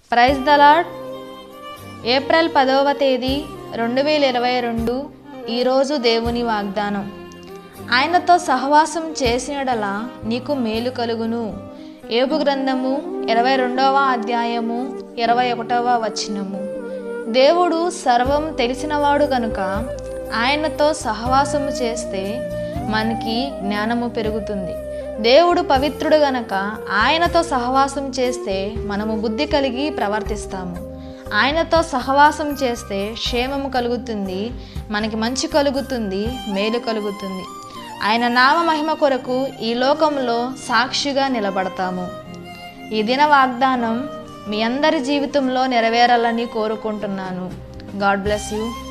praise the lord April పదవ తేదీ రెండు వేల ఇరవై రెండు ఈరోజు దేవుని వాగ్దానం ఆయనతో సహవాసం చేసినడలా నీకు మేలు కలుగును ఏబు గ్రంథము ఇరవై రెండవ అధ్యాయము ఇరవై ఒకటవ వచనము దేవుడు సర్వం తెలిసినవాడు కనుక ఆయనతో సహవాసము చేస్తే మనకి జ్ఞానము పెరుగుతుంది దేవుడు పవిత్రుడు గనక ఆయనతో సహవాసం చేస్తే మనము బుద్ధి కలిగి ప్రవర్తిస్తాము ఆయనతో సహవాసం చేస్తే క్షేమము కలుగుతుంది మనకి మంచి కలుగుతుంది మేలు కలుగుతుంది ఆయన నామ మహిమ కొరకు ఈ లోకంలో సాక్షిగా నిలబడతాము ఈ దిన వాగ్దానం మీ అందరి జీవితంలో నెరవేరాలని కోరుకుంటున్నాను గాడ్ బ్లెస్ యూ